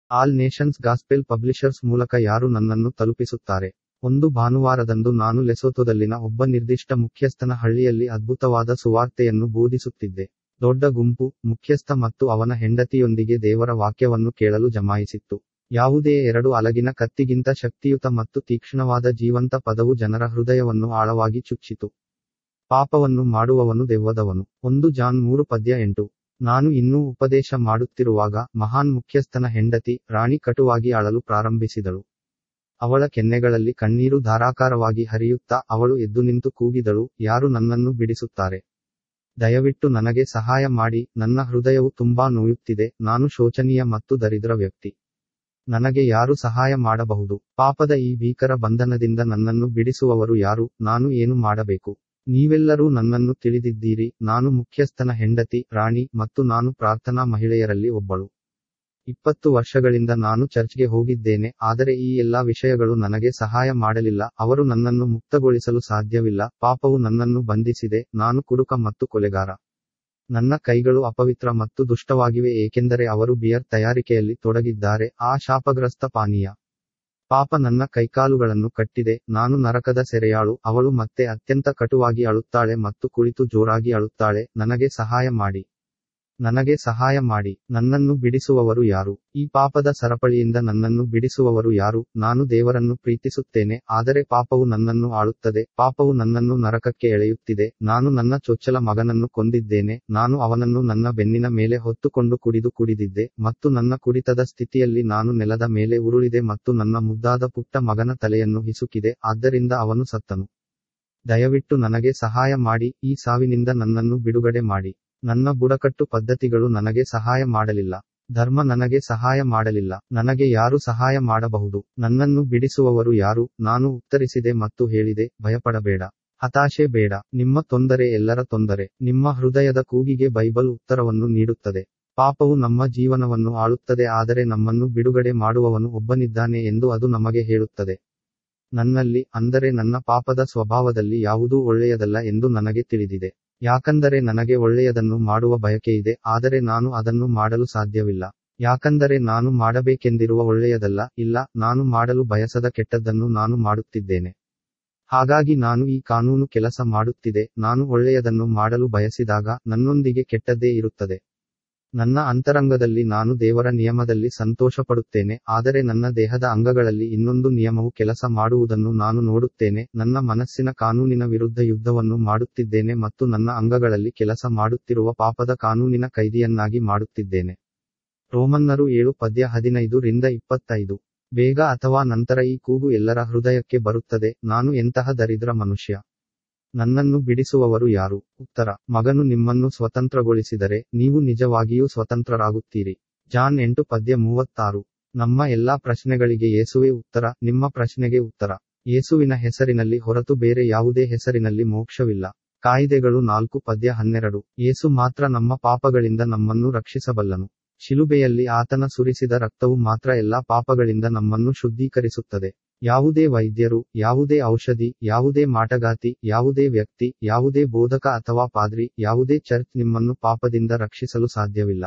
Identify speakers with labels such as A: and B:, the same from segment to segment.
A: all Nations gospel publishers ಮೂಲಕ ಯಾರು ನನ್ನನ್ನು ತಲುಪಿಸುತ್ತಾರೆ ಒಂದು ಭಾನುವಾರದಂದು ನಾನು ಲೆಸೋತೊದಲ್ಲಿನ ಒಬ್ಬ ನಿರ್ದಿಷ್ಟ ಮುಖ್ಯಸ್ಥನ ಹಳ್ಳಿಯಲ್ಲಿ ಅದ್ಭುತವಾದ ಸುವಾರ್ತೆಯನ್ನು ಬೋಧಿಸುತ್ತಿದ್ದೆ ದೊಡ್ಡ ಗುಂಪು ಮುಖ್ಯಸ್ಥ ಮತ್ತು ಅವನ ಹೆಂಡತಿಯೊಂದಿಗೆ ದೇವರ ವಾಕ್ಯವನ್ನು ಕೇಳಲು ಜಮಾಯಿಸಿತ್ತು ಯಾವುದೇ ಎರಡು ಅಲಗಿನ ಕತ್ತಿಗಿಂತ ಶಕ್ತಿಯುತ ಮತ್ತು ತೀಕ್ಷ್ಣವಾದ ಜೀವಂತ ಪದವು ಜನರ ಹೃದಯವನ್ನು ಆಳವಾಗಿ ಚುಚ್ಚಿತು ಪಾಪವನ್ನು ಮಾಡುವವನು ದೆವ್ವದವನು ಒಂದು ಜಾನ್ ಮೂರು ಪದ್ಯ ಎಂಟು ನಾನು ಇನ್ನೂ ಉಪದೇಶ ಮಾಡುತ್ತಿರುವಾಗ ಮಹಾನ್ ಮುಖ್ಯಸ್ಥನ ಹೆಂಡತಿ ರಾಣಿ ಕಟುವಾಗಿ ಅಳಲು ಪ್ರಾರಂಭಿಸಿದಳು ಅವಳ ಕೆನ್ನೆಗಳಲ್ಲಿ ಕಣ್ಣೀರು ಧಾರಾಕಾರವಾಗಿ ಹರಿಯುತ್ತಾ ಅವಳು ಎದ್ದು ನಿಂತು ಕೂಗಿದಳು ಯಾರು ನನ್ನನ್ನು ಬಿಡಿಸುತ್ತಾರೆ ದಯವಿಟ್ಟು ನನಗೆ ಸಹಾಯ ಮಾಡಿ ನನ್ನ ಹೃದಯವು ತುಂಬಾ ನೋಯುತ್ತಿದೆ ನಾನು ಶೋಚನೀಯ ಮತ್ತು ದರಿದ್ರ ವ್ಯಕ್ತಿ ನನಗೆ ಯಾರು ಸಹಾಯ ಮಾಡಬಹುದು ಪಾಪದ ಈ ಭೀಕರ ಬಂಧನದಿಂದ ನನ್ನನ್ನು ಬಿಡಿಸುವವರು ಯಾರು ನಾನು ಏನು ಮಾಡಬೇಕು ನೀವೆಲ್ಲರೂ ನನ್ನನ್ನು ತಿಳಿದಿದ್ದೀರಿ ನಾನು ಮುಖ್ಯಸ್ಥನ ಹೆಂಡತಿ ರಾಣಿ ಮತ್ತು ನಾನು ಪ್ರಾರ್ಥನಾ ಮಹಿಳೆಯರಲ್ಲಿ ಒಬ್ಬಳು ಇಪ್ಪತ್ತು ವರ್ಷಗಳಿಂದ ನಾನು ಚರ್ಚ್ಗೆ ಹೋಗಿದ್ದೇನೆ ಆದರೆ ಈ ಎಲ್ಲಾ ವಿಷಯಗಳು ನನಗೆ ಸಹಾಯ ಮಾಡಲಿಲ್ಲ ಅವರು ನನ್ನನ್ನು ಮುಕ್ತಗೊಳಿಸಲು ಸಾಧ್ಯವಿಲ್ಲ ಪಾಪವು ನನ್ನನ್ನು ಬಂಧಿಸಿದೆ ನಾನು ಕುಡುಕ ಮತ್ತು ಕೊಲೆಗಾರ ನನ್ನ ಕೈಗಳು ಅಪವಿತ್ರ ಮತ್ತು ದುಷ್ಟವಾಗಿವೆ ಏಕೆಂದರೆ ಅವರು ಬಿಯರ್ ತಯಾರಿಕೆಯಲ್ಲಿ ತೊಡಗಿದ್ದಾರೆ ಆ ಶಾಪಗ್ರಸ್ತ ಪಾನೀಯ ಪಾಪ ನನ್ನ ಕೈಕಾಲುಗಳನ್ನು ಕಟ್ಟಿದೆ ನಾನು ನರಕದ ಸೆರೆಯಾಳು ಅವಳು ಮತ್ತೆ ಅತ್ಯಂತ ಕಟುವಾಗಿ ಅಳುತ್ತಾಳೆ ಮತ್ತು ಕುಳಿತು ಜೋರಾಗಿ ಅಳುತ್ತಾಳೆ ನನಗೆ ಸಹಾಯ ಮಾಡಿ ನನಗೆ ಸಹಾಯ ಮಾಡಿ ನನ್ನನ್ನು ಬಿಡಿಸುವವರು ಯಾರು ಈ ಪಾಪದ ಸರಪಳಿಯಿಂದ ನನ್ನನ್ನು ಬಿಡಿಸುವವರು ಯಾರು ನಾನು ದೇವರನ್ನು ಪ್ರೀತಿಸುತ್ತೇನೆ ಆದರೆ ಪಾಪವು ನನ್ನನ್ನು ಆಳುತ್ತದೆ ಪಾಪವು ನನ್ನನ್ನು ನರಕಕ್ಕೆ ಎಳೆಯುತ್ತಿದೆ ನಾನು ನನ್ನ ಚೊಚ್ಚಲ ಮಗನನ್ನು ಕೊಂದಿದ್ದೇನೆ ನಾನು ಅವನನ್ನು ನನ್ನ ಬೆನ್ನಿನ ಮೇಲೆ ಹೊತ್ತುಕೊಂಡು ಕುಡಿದು ಕುಡಿದಿದ್ದೆ ಮತ್ತು ನನ್ನ ಕುಡಿತದ ಸ್ಥಿತಿಯಲ್ಲಿ ನಾನು ನೆಲದ ಮೇಲೆ ಉರುಳಿದೆ ಮತ್ತು ನನ್ನ ಮುದ್ದಾದ ಪುಟ್ಟ ಮಗನ ತಲೆಯನ್ನು ಹಿಸುಕಿದೆ ಆದ್ದರಿಂದ ಅವನು ಸತ್ತನು ದಯವಿಟ್ಟು ನನಗೆ ಸಹಾಯ ಮಾಡಿ ಈ ಸಾವಿನಿಂದ ನನ್ನನ್ನು ಬಿಡುಗಡೆ ಮಾಡಿ ನನ್ನ ಬುಡಕಟ್ಟು ಪದ್ಧತಿಗಳು ನನಗೆ ಸಹಾಯ ಮಾಡಲಿಲ್ಲ ಧರ್ಮ ನನಗೆ ಸಹಾಯ ಮಾಡಲಿಲ್ಲ ನನಗೆ ಯಾರು ಸಹಾಯ ಮಾಡಬಹುದು ನನ್ನನ್ನು ಬಿಡಿಸುವವರು ಯಾರು ನಾನು ಉತ್ತರಿಸಿದೆ ಮತ್ತು ಹೇಳಿದೆ ಭಯಪಡಬೇಡ ಹತಾಶೆ ಬೇಡ ನಿಮ್ಮ ತೊಂದರೆ ಎಲ್ಲರ ತೊಂದರೆ ನಿಮ್ಮ ಹೃದಯದ ಕೂಗಿಗೆ ಬೈಬಲ್ ಉತ್ತರವನ್ನು ನೀಡುತ್ತದೆ ಪಾಪವು ನಮ್ಮ ಜೀವನವನ್ನು ಆಳುತ್ತದೆ ಆದರೆ ನಮ್ಮನ್ನು ಬಿಡುಗಡೆ ಮಾಡುವವನು ಒಬ್ಬನಿದ್ದಾನೆ ಎಂದು ಅದು ನಮಗೆ ಹೇಳುತ್ತದೆ ನನ್ನಲ್ಲಿ ಅಂದರೆ ನನ್ನ ಪಾಪದ ಸ್ವಭಾವದಲ್ಲಿ ಯಾವುದೂ ಒಳ್ಳೆಯದಲ್ಲ ಎಂದು ನನಗೆ ತಿಳಿದಿದೆ ಯಾಕಂದರೆ ನನಗೆ ಒಳ್ಳೆಯದನ್ನು ಮಾಡುವ ಬಯಕೆಯಿದೆ ಆದರೆ ನಾನು ಅದನ್ನು ಮಾಡಲು ಸಾಧ್ಯವಿಲ್ಲ ಯಾಕಂದರೆ ನಾನು ಮಾಡಬೇಕೆಂದಿರುವ ಒಳ್ಳೆಯದಲ್ಲ ಇಲ್ಲ ನಾನು ಮಾಡಲು ಬಯಸದ ಕೆಟ್ಟದ್ದನ್ನು ನಾನು ಮಾಡುತ್ತಿದ್ದೇನೆ ಹಾಗಾಗಿ ನಾನು ಈ ಕಾನೂನು ಕೆಲಸ ಮಾಡುತ್ತಿದೆ ನಾನು ಒಳ್ಳೆಯದನ್ನು ಮಾಡಲು ಬಯಸಿದಾಗ ನನ್ನೊಂದಿಗೆ ಕೆಟ್ಟದ್ದೇ ಇರುತ್ತದೆ ನನ್ನ ಅಂತರಂಗದಲ್ಲಿ ನಾನು ದೇವರ ನಿಯಮದಲ್ಲಿ ಸಂತೋಷಪಡುತ್ತೇನೆ ಆದರೆ ನನ್ನ ದೇಹದ ಅಂಗಗಳಲ್ಲಿ ಇನ್ನೊಂದು ನಿಯಮವು ಕೆಲಸ ಮಾಡುವುದನ್ನು ನಾನು ನೋಡುತ್ತೇನೆ ನನ್ನ ಮನಸ್ಸಿನ ಕಾನೂನಿನ ವಿರುದ್ಧ ಯುದ್ಧವನ್ನು ಮಾಡುತ್ತಿದ್ದೇನೆ ಮತ್ತು ನನ್ನ ಅಂಗಗಳಲ್ಲಿ ಕೆಲಸ ಮಾಡುತ್ತಿರುವ ಪಾಪದ ಕಾನೂನಿನ ಕೈದಿಯನ್ನಾಗಿ ಮಾಡುತ್ತಿದ್ದೇನೆ ರೋಮನ್ನರು ಏಳು ಪದ್ಯ ಹದಿನೈದು ರಿಂದ ಇಪ್ಪತ್ತೈದು ಬೇಗ ಅಥವಾ ನಂತರ ಈ ಕೂಗು ಎಲ್ಲರ ಹೃದಯಕ್ಕೆ ಬರುತ್ತದೆ ನಾನು ಎಂತಹ ದರಿದ್ರ ಮನುಷ್ಯ ನನ್ನನ್ನು ಬಿಡಿಸುವವರು ಯಾರು ಉತ್ತರ ಮಗನು ನಿಮ್ಮನ್ನು ಸ್ವತಂತ್ರಗೊಳಿಸಿದರೆ ನೀವು ನಿಜವಾಗಿಯೂ ಸ್ವತಂತ್ರರಾಗುತ್ತೀರಿ ಜಾನ್ ಎಂಟು ಪದ್ಯ ಮೂವತ್ತಾರು ನಮ್ಮ ಎಲ್ಲಾ ಪ್ರಶ್ನೆಗಳಿಗೆ ಯೇಸುವೆ ಉತ್ತರ ನಿಮ್ಮ ಪ್ರಶ್ನೆಗೆ ಉತ್ತರ ಯೇಸುವಿನ ಹೆಸರಿನಲ್ಲಿ ಹೊರತು ಬೇರೆ ಯಾವುದೇ ಹೆಸರಿನಲ್ಲಿ ಮೋಕ್ಷವಿಲ್ಲ ಕಾಯಿದೆಗಳು ನಾಲ್ಕು ಪದ್ಯ ಹನ್ನೆರಡು ಯೇಸು ಮಾತ್ರ ನಮ್ಮ ಪಾಪಗಳಿಂದ ನಮ್ಮನ್ನು ರಕ್ಷಿಸಬಲ್ಲನು ಶಿಲುಬೆಯಲ್ಲಿ ಆತನ ಸುರಿಸಿದ ರಕ್ತವು ಮಾತ್ರ ಎಲ್ಲಾ ಪಾಪಗಳಿಂದ ನಮ್ಮನ್ನು ಶುದ್ಧೀಕರಿಸುತ್ತದೆ ಯಾವುದೇ ವೈದ್ಯರು ಯಾವುದೇ ಔಷಧಿ ಯಾವುದೇ ಮಾಟಗಾತಿ ಯಾವುದೇ ವ್ಯಕ್ತಿ ಯಾವುದೇ ಬೋಧಕ ಅಥವಾ ಪಾದ್ರಿ ಯಾವುದೇ ಚರ್ಚ್ ನಿಮ್ಮನ್ನು ಪಾಪದಿಂದ ರಕ್ಷಿಸಲು ಸಾಧ್ಯವಿಲ್ಲ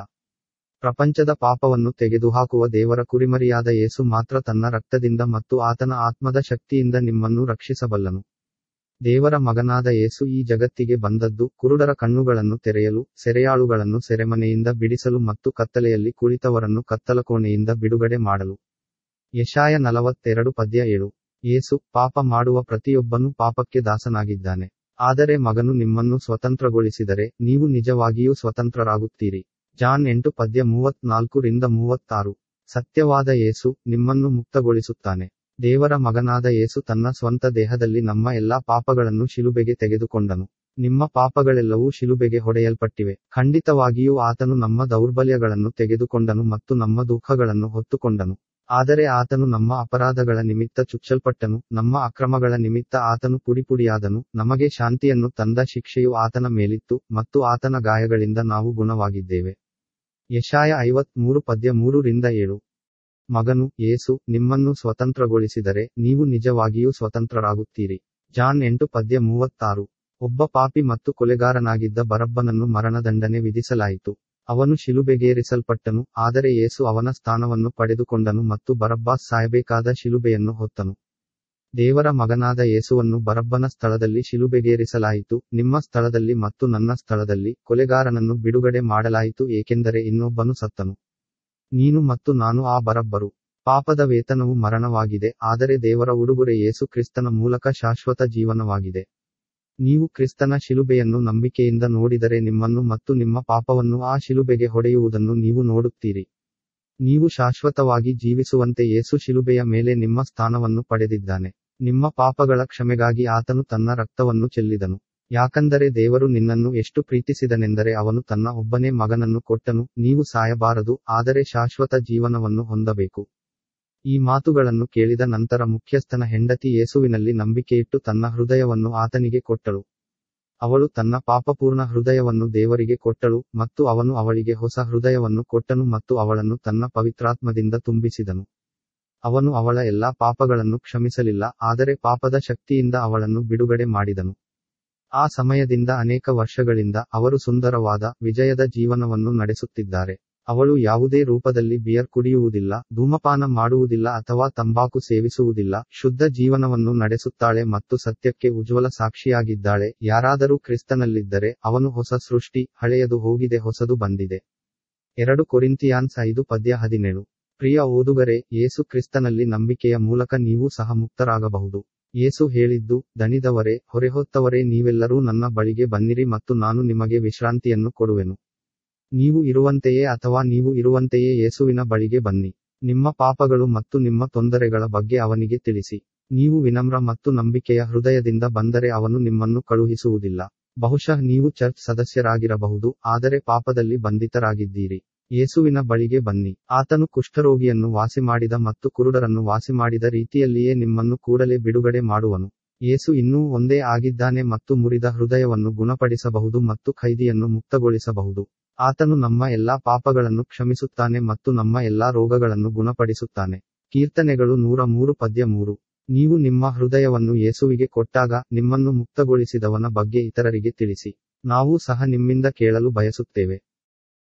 A: ಪ್ರಪಂಚದ ಪಾಪವನ್ನು ತೆಗೆದುಹಾಕುವ ದೇವರ ಕುರಿಮರಿಯಾದ ಯೇಸು ಮಾತ್ರ ತನ್ನ ರಕ್ತದಿಂದ ಮತ್ತು ಆತನ ಆತ್ಮದ ಶಕ್ತಿಯಿಂದ ನಿಮ್ಮನ್ನು ರಕ್ಷಿಸಬಲ್ಲನು ದೇವರ ಮಗನಾದ ಯೇಸು ಈ ಜಗತ್ತಿಗೆ ಬಂದದ್ದು ಕುರುಡರ ಕಣ್ಣುಗಳನ್ನು ತೆರೆಯಲು ಸೆರೆಯಾಳುಗಳನ್ನು ಸೆರೆಮನೆಯಿಂದ ಬಿಡಿಸಲು ಮತ್ತು ಕತ್ತಲೆಯಲ್ಲಿ ಕುಳಿತವರನ್ನು ಕತ್ತಲಕೋಣೆಯಿಂದ ಬಿಡುಗಡೆ ಮಾಡಲು ಯಶಾಯ ನಲವತ್ತೆರಡು ಪದ್ಯ ಏಳು ಯೇಸು ಪಾಪ ಮಾಡುವ ಪ್ರತಿಯೊಬ್ಬನೂ ಪಾಪಕ್ಕೆ ದಾಸನಾಗಿದ್ದಾನೆ ಆದರೆ ಮಗನು ನಿಮ್ಮನ್ನು ಸ್ವತಂತ್ರಗೊಳಿಸಿದರೆ ನೀವು ನಿಜವಾಗಿಯೂ ಸ್ವತಂತ್ರರಾಗುತ್ತೀರಿ ಜಾನ್ ಎಂಟು ಪದ್ಯ ಮೂವತ್ನಾಲ್ಕು ರಿಂದ ಮೂವತ್ತಾರು ಸತ್ಯವಾದ ಯೇಸು ನಿಮ್ಮನ್ನು ಮುಕ್ತಗೊಳಿಸುತ್ತಾನೆ ದೇವರ ಮಗನಾದ ಯೇಸು ತನ್ನ ಸ್ವಂತ ದೇಹದಲ್ಲಿ ನಮ್ಮ ಎಲ್ಲಾ ಪಾಪಗಳನ್ನು ಶಿಲುಬೆಗೆ ತೆಗೆದುಕೊಂಡನು ನಿಮ್ಮ ಪಾಪಗಳೆಲ್ಲವೂ ಶಿಲುಬೆಗೆ ಹೊಡೆಯಲ್ಪಟ್ಟಿವೆ ಖಂಡಿತವಾಗಿಯೂ ಆತನು ನಮ್ಮ ದೌರ್ಬಲ್ಯಗಳನ್ನು ತೆಗೆದುಕೊಂಡನು ಮತ್ತು ನಮ್ಮ ದುಃಖಗಳನ್ನು ಹೊತ್ತುಕೊಂಡನು ಆದರೆ ಆತನು ನಮ್ಮ ಅಪರಾಧಗಳ ನಿಮಿತ್ತ ಚುಚ್ಚಲ್ಪಟ್ಟನು ನಮ್ಮ ಅಕ್ರಮಗಳ ನಿಮಿತ್ತ ಆತನು ಪುಡಿಪುಡಿಯಾದನು ನಮಗೆ ಶಾಂತಿಯನ್ನು ತಂದ ಶಿಕ್ಷೆಯು ಆತನ ಮೇಲಿತ್ತು ಮತ್ತು ಆತನ ಗಾಯಗಳಿಂದ ನಾವು ಗುಣವಾಗಿದ್ದೇವೆ ಯಶಾಯ ಐವತ್ ಮೂರು ಪದ್ಯ ಮೂರು ರಿಂದ ಏಳು ಮಗನು ಯೇಸು ನಿಮ್ಮನ್ನು ಸ್ವತಂತ್ರಗೊಳಿಸಿದರೆ ನೀವು ನಿಜವಾಗಿಯೂ ಸ್ವತಂತ್ರರಾಗುತ್ತೀರಿ ಜಾನ್ ಎಂಟು ಪದ್ಯ ಮೂವತ್ತಾರು ಒಬ್ಬ ಪಾಪಿ ಮತ್ತು ಕೊಲೆಗಾರನಾಗಿದ್ದ ಬರಬ್ಬನನ್ನು ಮರಣದಂಡನೆ ವಿಧಿಸಲಾಯಿತು ಅವನು ಶಿಲುಬೆಗೇರಿಸಲ್ಪಟ್ಟನು ಆದರೆ ಯೇಸು ಅವನ ಸ್ಥಾನವನ್ನು ಪಡೆದುಕೊಂಡನು ಮತ್ತು ಬರಬ್ಬಾಸ್ ಸಾಯಬೇಕಾದ ಶಿಲುಬೆಯನ್ನು ಹೊತ್ತನು ದೇವರ ಮಗನಾದ ಯೇಸುವನ್ನು ಬರಬ್ಬನ ಸ್ಥಳದಲ್ಲಿ ಶಿಲುಬೆಗೇರಿಸಲಾಯಿತು ನಿಮ್ಮ ಸ್ಥಳದಲ್ಲಿ ಮತ್ತು ನನ್ನ ಸ್ಥಳದಲ್ಲಿ ಕೊಲೆಗಾರನನ್ನು ಬಿಡುಗಡೆ ಮಾಡಲಾಯಿತು ಏಕೆಂದರೆ ಇನ್ನೊಬ್ಬನು ಸತ್ತನು ನೀನು ಮತ್ತು ನಾನು ಆ ಬರಬ್ಬರು ಪಾಪದ ವೇತನವು ಮರಣವಾಗಿದೆ ಆದರೆ ದೇವರ ಉಡುಗೊರೆ ಯೇಸು ಕ್ರಿಸ್ತನ ಮೂಲಕ ಶಾಶ್ವತ ಜೀವನವಾಗಿದೆ ನೀವು ಕ್ರಿಸ್ತನ ಶಿಲುಬೆಯನ್ನು ನಂಬಿಕೆಯಿಂದ ನೋಡಿದರೆ ನಿಮ್ಮನ್ನು ಮತ್ತು ನಿಮ್ಮ ಪಾಪವನ್ನು ಆ ಶಿಲುಬೆಗೆ ಹೊಡೆಯುವುದನ್ನು ನೀವು ನೋಡುತ್ತೀರಿ ನೀವು ಶಾಶ್ವತವಾಗಿ ಜೀವಿಸುವಂತೆ ಯೇಸು ಶಿಲುಬೆಯ ಮೇಲೆ ನಿಮ್ಮ ಸ್ಥಾನವನ್ನು ಪಡೆದಿದ್ದಾನೆ ನಿಮ್ಮ ಪಾಪಗಳ ಕ್ಷಮೆಗಾಗಿ ಆತನು ತನ್ನ ರಕ್ತವನ್ನು ಚೆಲ್ಲಿದನು ಯಾಕಂದರೆ ದೇವರು ನಿನ್ನನ್ನು ಎಷ್ಟು ಪ್ರೀತಿಸಿದನೆಂದರೆ ಅವನು ತನ್ನ ಒಬ್ಬನೇ ಮಗನನ್ನು ಕೊಟ್ಟನು ನೀವು ಸಾಯಬಾರದು ಆದರೆ ಶಾಶ್ವತ ಜೀವನವನ್ನು ಹೊಂದಬೇಕು ಈ ಮಾತುಗಳನ್ನು ಕೇಳಿದ ನಂತರ ಮುಖ್ಯಸ್ಥನ ಹೆಂಡತಿ ಯೇಸುವಿನಲ್ಲಿ ನಂಬಿಕೆಯಿಟ್ಟು ತನ್ನ ಹೃದಯವನ್ನು ಆತನಿಗೆ ಕೊಟ್ಟಳು ಅವಳು ತನ್ನ ಪಾಪಪೂರ್ಣ ಹೃದಯವನ್ನು ದೇವರಿಗೆ ಕೊಟ್ಟಳು ಮತ್ತು ಅವನು ಅವಳಿಗೆ ಹೊಸ ಹೃದಯವನ್ನು ಕೊಟ್ಟನು ಮತ್ತು ಅವಳನ್ನು ತನ್ನ ಪವಿತ್ರಾತ್ಮದಿಂದ ತುಂಬಿಸಿದನು ಅವನು ಅವಳ ಎಲ್ಲಾ ಪಾಪಗಳನ್ನು ಕ್ಷಮಿಸಲಿಲ್ಲ ಆದರೆ ಪಾಪದ ಶಕ್ತಿಯಿಂದ ಅವಳನ್ನು ಬಿಡುಗಡೆ ಮಾಡಿದನು ಆ ಸಮಯದಿಂದ ಅನೇಕ ವರ್ಷಗಳಿಂದ ಅವರು ಸುಂದರವಾದ ವಿಜಯದ ಜೀವನವನ್ನು ನಡೆಸುತ್ತಿದ್ದಾರೆ ಅವಳು ಯಾವುದೇ ರೂಪದಲ್ಲಿ ಬಿಯರ್ ಕುಡಿಯುವುದಿಲ್ಲ ಧೂಮಪಾನ ಮಾಡುವುದಿಲ್ಲ ಅಥವಾ ತಂಬಾಕು ಸೇವಿಸುವುದಿಲ್ಲ ಶುದ್ಧ ಜೀವನವನ್ನು ನಡೆಸುತ್ತಾಳೆ ಮತ್ತು ಸತ್ಯಕ್ಕೆ ಉಜ್ವಲ ಸಾಕ್ಷಿಯಾಗಿದ್ದಾಳೆ ಯಾರಾದರೂ ಕ್ರಿಸ್ತನಲ್ಲಿದ್ದರೆ ಅವನು ಹೊಸ ಸೃಷ್ಟಿ ಹಳೆಯದು ಹೋಗಿದೆ ಹೊಸದು ಬಂದಿದೆ ಎರಡು ಕೊರಿಂತಿಯಾನ್ಸ್ ಐದು ಪದ್ಯ ಹದಿನೇಳು ಪ್ರಿಯ ಓದುಗರೆ ಯೇಸು ಕ್ರಿಸ್ತನಲ್ಲಿ ನಂಬಿಕೆಯ ಮೂಲಕ ನೀವು ಸಹ ಮುಕ್ತರಾಗಬಹುದು ಯೇಸು ಹೇಳಿದ್ದು ದಣಿದವರೇ ಹೊರೆಹೊತ್ತವರೇ ನೀವೆಲ್ಲರೂ ನನ್ನ ಬಳಿಗೆ ಬನ್ನಿರಿ ಮತ್ತು ನಾನು ನಿಮಗೆ ವಿಶ್ರಾಂತಿಯನ್ನು ಕೊಡುವೆನು ನೀವು ಇರುವಂತೆಯೇ ಅಥವಾ ನೀವು ಇರುವಂತೆಯೇ ಯೇಸುವಿನ ಬಳಿಗೆ ಬನ್ನಿ ನಿಮ್ಮ ಪಾಪಗಳು ಮತ್ತು ನಿಮ್ಮ ತೊಂದರೆಗಳ ಬಗ್ಗೆ ಅವನಿಗೆ ತಿಳಿಸಿ ನೀವು ವಿನಮ್ರ ಮತ್ತು ನಂಬಿಕೆಯ ಹೃದಯದಿಂದ ಬಂದರೆ ಅವನು ನಿಮ್ಮನ್ನು ಕಳುಹಿಸುವುದಿಲ್ಲ ಬಹುಶಃ ನೀವು ಚರ್ಚ್ ಸದಸ್ಯರಾಗಿರಬಹುದು ಆದರೆ ಪಾಪದಲ್ಲಿ ಬಂಧಿತರಾಗಿದ್ದೀರಿ ಯೇಸುವಿನ ಬಳಿಗೆ ಬನ್ನಿ ಆತನು ಕುಷ್ಠರೋಗಿಯನ್ನು ವಾಸಿಮಾಡಿದ ಮತ್ತು ಕುರುಡರನ್ನು ವಾಸಿಮಾಡಿದ ರೀತಿಯಲ್ಲಿಯೇ ನಿಮ್ಮನ್ನು ಕೂಡಲೇ ಬಿಡುಗಡೆ ಮಾಡುವನು ಯೇಸು ಇನ್ನೂ ಒಂದೇ ಆಗಿದ್ದಾನೆ ಮತ್ತು ಮುರಿದ ಹೃದಯವನ್ನು ಗುಣಪಡಿಸಬಹುದು ಮತ್ತು ಖೈದಿಯನ್ನು ಮುಕ್ತಗೊಳಿಸಬಹುದು ಆತನು ನಮ್ಮ ಎಲ್ಲಾ ಪಾಪಗಳನ್ನು ಕ್ಷಮಿಸುತ್ತಾನೆ ಮತ್ತು ನಮ್ಮ ಎಲ್ಲಾ ರೋಗಗಳನ್ನು ಗುಣಪಡಿಸುತ್ತಾನೆ ಕೀರ್ತನೆಗಳು ನೂರ ಮೂರು ಪದ್ಯ ಮೂರು ನೀವು ನಿಮ್ಮ ಹೃದಯವನ್ನು ಯೇಸುವಿಗೆ ಕೊಟ್ಟಾಗ ನಿಮ್ಮನ್ನು ಮುಕ್ತಗೊಳಿಸಿದವನ ಬಗ್ಗೆ ಇತರರಿಗೆ ತಿಳಿಸಿ ನಾವು ಸಹ ನಿಮ್ಮಿಂದ ಕೇಳಲು ಬಯಸುತ್ತೇವೆ